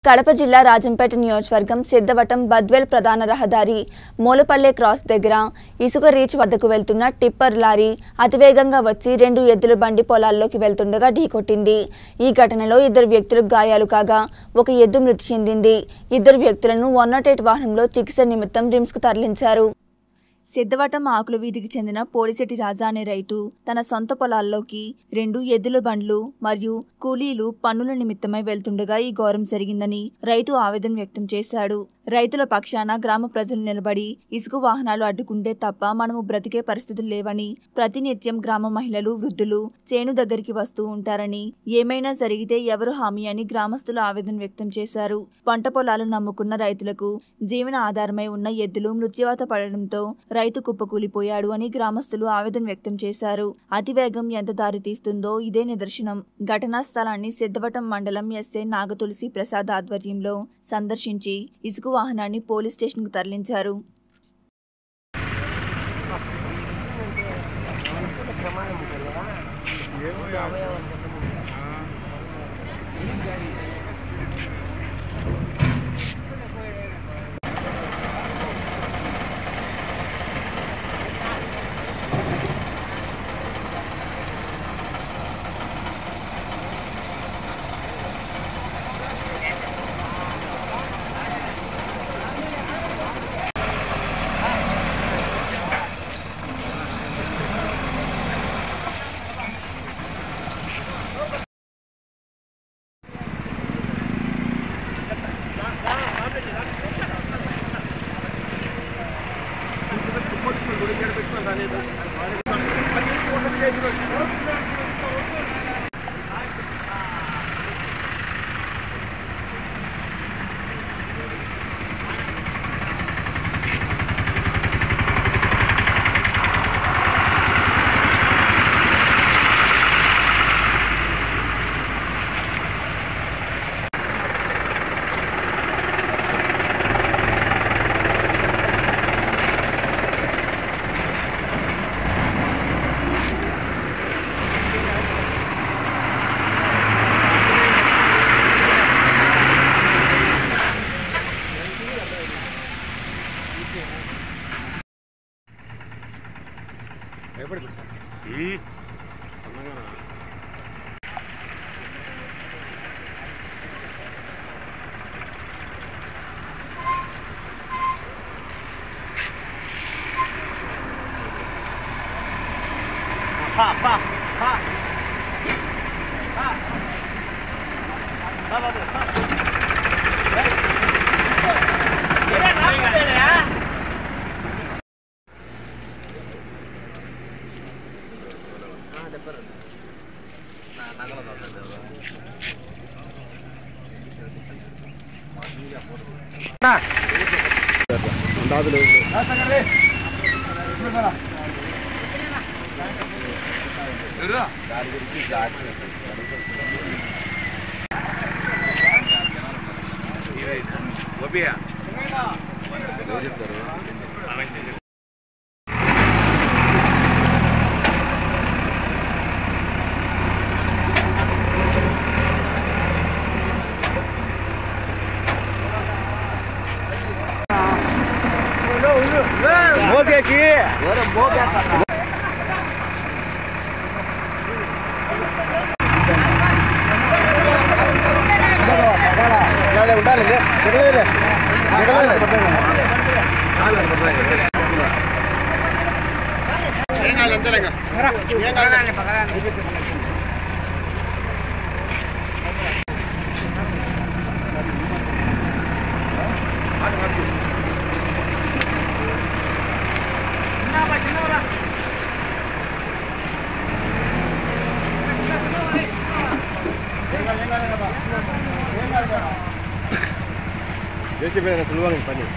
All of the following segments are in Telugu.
కడప జిల్లా రాజంపేట నియోజకవర్గం సిద్ధవటం బద్వేల్ ప్రధాన రహదారి మూలపల్లె క్రాస్ దగ్గర ఇసుక రీచ్ వద్దకు వెళ్తున్న టిప్పర్ లారీ అతివేగంగా వచ్చి రెండు ఎద్దుల బండి పొలాల్లోకి వెళ్తుండగా ఢీకొట్టింది ఈ ఘటనలో ఇద్దరు వ్యక్తులకు గాయాలు కాగా ఒక ఎద్దు మృతి చెందింది ఇద్దరు వ్యక్తులను వన్ నాట్ ఎయిట్ వాహనంలో చికిత్స నిమిత్తం రిమ్స్కు తరలించారు సిద్ధవటం ఆకుల వీధికి చెందిన పోలిశెట్టి రాజా అనే రైతు తన సొంత పొలాల్లోకి రెండు ఎద్దుల బండ్లు మరియు కూలీలు పన్నుల నిమిత్తమై వెళ్తుండగా ఈ ఘోరం జరిగిందని రైతు ఆవేదన వ్యక్తం చేశాడు రైతుల పక్షాన గ్రామ ప్రజలు నిలబడి ఇసుక వాహనాలు అడ్డుకుంటే తప్ప మనము బ్రతికే పరిస్థితులు లేవని ప్రతినిత్యం గ్రామ మహిళలు వృద్ధులు చేను దగ్గరికి వస్తూ ఉంటారని ఏమైనా జరిగితే ఎవరు హామీ అని గ్రామస్తులు ఆవేదన వ్యక్తం చేశారు పంట పొలాలు నమ్ముకున్న రైతులకు జీవన ఆధారమై ఉన్న ఎద్దులు మృత్యువాత పడడంతో రైతు కుప్పకూలిపోయాడు అని గ్రామస్తులు ఆవేదన వ్యక్తం చేశారు అతివేగం ఎంత దారి తీస్తుందో ఇదే నిదర్శనం ఘటనా స్థలాన్ని సిద్ధవటం మండలం ఎస్ఐ నాగతులసి ప్రసాద్ ఆధ్వర్యంలో సందర్శించి ఇసుక వాహనాన్ని పోలీస్ స్టేషన్కు తరలించారు పని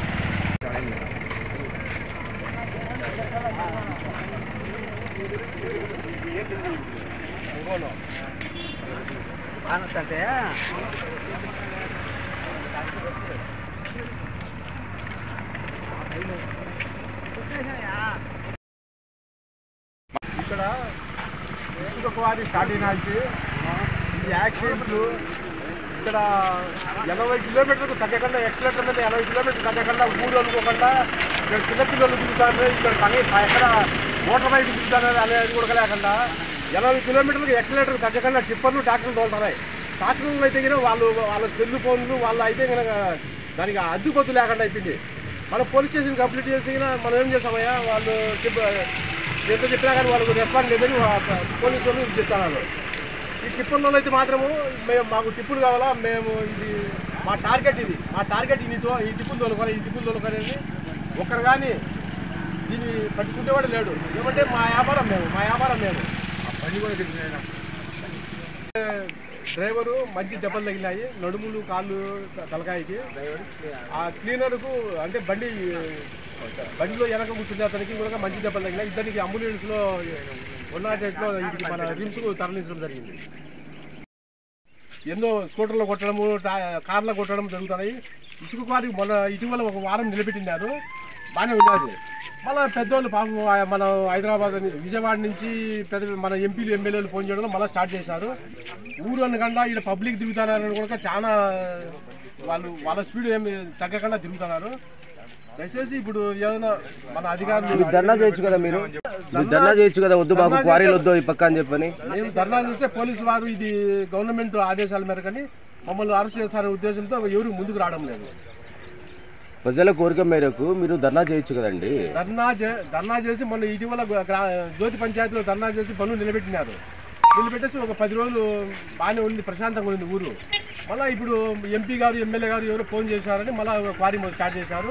ఇక్కడ ఇసుక క్వారీ స్టార్ట్ అయినాల్చి ఈ యాక్సిడెంట్లు ఇక్కడ ఎనభై కిలోమీటర్లకు తగ్గకుండా ఎక్సలేటర్ మీద ఎనభై కిలోమీటర్లు తగ్గకుండా ఊరు అనుకోకుండా ఇక్కడ చిన్నపిల్లలు దిగుతారు ఇక్కడ పని ఎక్కడ మోటార్ బైక్ దిగుతారు అనేది కూడా లేకుండా ఎనభై కిలోమీటర్లకు ఎక్సలేటర్ తగ్గకుండా టిప్పర్లు ట్రాక్టర్లు తోలుతున్నాయి ట్రాక్టర్లు అయితే కనుక వాళ్ళు వాళ్ళ సెల్ ఫోన్లు వాళ్ళు అయితే కనుక దానికి అడ్డుకొద్దు లేకుండా అయిపోయింది మనం పోలీస్ స్టేషన్ కంప్లీట్ చేసి కనుక మనం ఏం చేసామయ్యా వాళ్ళు టిప్ ఎంత చెప్పినా కానీ వాళ్ళకు రెస్పాండ్ లేదని వా- పోలీసు వాళ్ళు చెప్తున్నారు ఈ టిప్పుల్లో అయితే మాత్రము మేము మాకు టిప్పులు కావాలా మేము ఇది మా టార్గెట్ ఇది మా టార్గెట్ ఇదితో ఈ టిప్పులు తోలుకొని ఈ టిప్పులు తోలుకొని ఒక్కరు కానీ దీన్ని పట్టించుకునేవాడు లేడు ఏమంటే మా వ్యాపారం మేము మా వ్యాపారం మేము పని కూడా డ్రైవరు మంచి దెబ్బలు తగిలినాయి నడుములు కాళ్ళు త- తలకాయకి ఆ క్లీనర్కు అంటే బండి బండిలో వెనక కూర్చునే అతనికి కూడా మంచి దెబ్బలు తగిలినాయి ఇద్దరికి అంబులెన్స్లో వన్ నాట్ ఎయిట్లో ఇంటికి మన రిమ్స్కు తరలించడం జరిగింది ఎన్నో స్కూటర్లో కొట్టడము టా- కార్లో కొట్టడం జరుగుతున్నాయి ఇసుక క్వారీ మొన్న ఇటీవల ఒక వారం నిలబెట్టినారు బాగానే ఉన్నది మళ్ళీ పెద్దోళ్ళు పాపం ఆ- మన హైదరాబాద్ అని- విజయవాడ నుంచి పెద్ద మన ఎంపీలు ఎమ్మెల్యేలు ఫోన్ చేయడం మళ్ళీ స్టార్ట్ చేశారు ఊరు అనకుండా ఇక్కడ పబ్లిక్ తిరుగుతున్నారని కూడా చాలా వాళ్ళు వాళ్ళ స్పీడ్ ఏమి తగ్గకుండా తిరుగుతున్నారు దయచేసి ఇప్పుడు ఏదైనా మన అధికారులు ధర్నా చేయొచ్చు కదా మీరు మీరు ధర్నా చేయొచ్చు కదా వద్దు మాకు క్వారీలు వద్దు ఈ పక్క అని చెప్పని మేము ధర్నా చేస్తే పోలీసు వారు ఇది గవర్నమెంట్ ఆదేశాల మేరకని మమ్మల్ని అరెస్ట్ చేస్తారనే ఉద్దేశంతో ఎవరు ముందుకు రావడం లేదు ప్రజల కోరిక మేరకు మీరు ధర్నా చేయొచ్చు కదండి ధర్నా చే- ధర్నా చేసి మొన్న ఇటీవల గ్రా- జ్యోతి పంచాయతీలో ధర్నా చేసి పనులు నిలబెట్టినారు నిలబెట్టేసి ఒక పది రోజులు బాగానే ఉంది ప్రశాంతంగా ఉంది ఊరు మళ్ళీ ఇప్పుడు ఎంపీ గారు ఎమ్మెల్యే గారు ఎవరో ఫోన్ చేశారని మళ్ళీ క్వారీ స్టార్ట్ చేశారు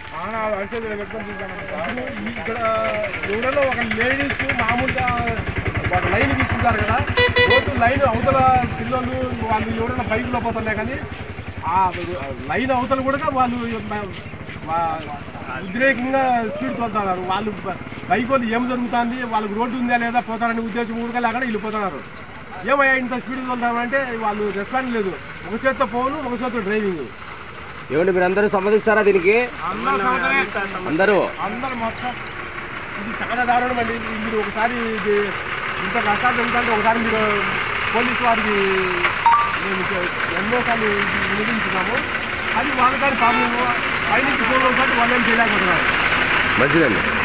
ఇప్పుడు ఈ- ఇక్కడ ఎవరైనా ఒక లేడీస్ మామూలుగా ఒక లైన్ తీసుకుంటారు కదా రోడ్డు లైన్ అవతల పిల్లలు వాళ్ళు ఎవరైనా బైక్లో పోతున్నాయి కానీ ఆ లైన్ అవతల కూడా వాళ్ళు వా- ఉద్రేకంగా స్పీడ్ తోలుతున్నారు వాళ్ళు బ- బైక్ వాళ్ళు ఏం జరుగుతుంది వాళ్ళకి రోడ్డు ఉందా లేదా పోతారనే ఉద్దేశం కూడా లేకుండా వెళ్ళిపోతున్నారు ఏమయ్యా ఇంత స్పీడ్ తోలుతామంటే వాళ్ళు రెస్పాండ్ లేదు ఒక చేత్తో ఫోను ఒక చేత్తో డ్రైవింగ్ ఏమండి మీరు అందరూ సమ్మతిస్తారా దీనికి అందరూ అందరు మొత్తం ఇది చాలా దారుణం అండి మీరు ఒకసారి ఇది ఇంత కష్టాలు జరుగుతుంటే ఒకసారి మీరు పోలీసు వారికి మేము చె- ఎన్నోసార్లు ఇది వినిపించున్నాము అది వాళ్ళ దాని ప్రాబ్లము పైనుంచి ఫోన్ ఒకసారి వాళ్ళు ఏం చేయలేకపోతున్నారు మంచిదండి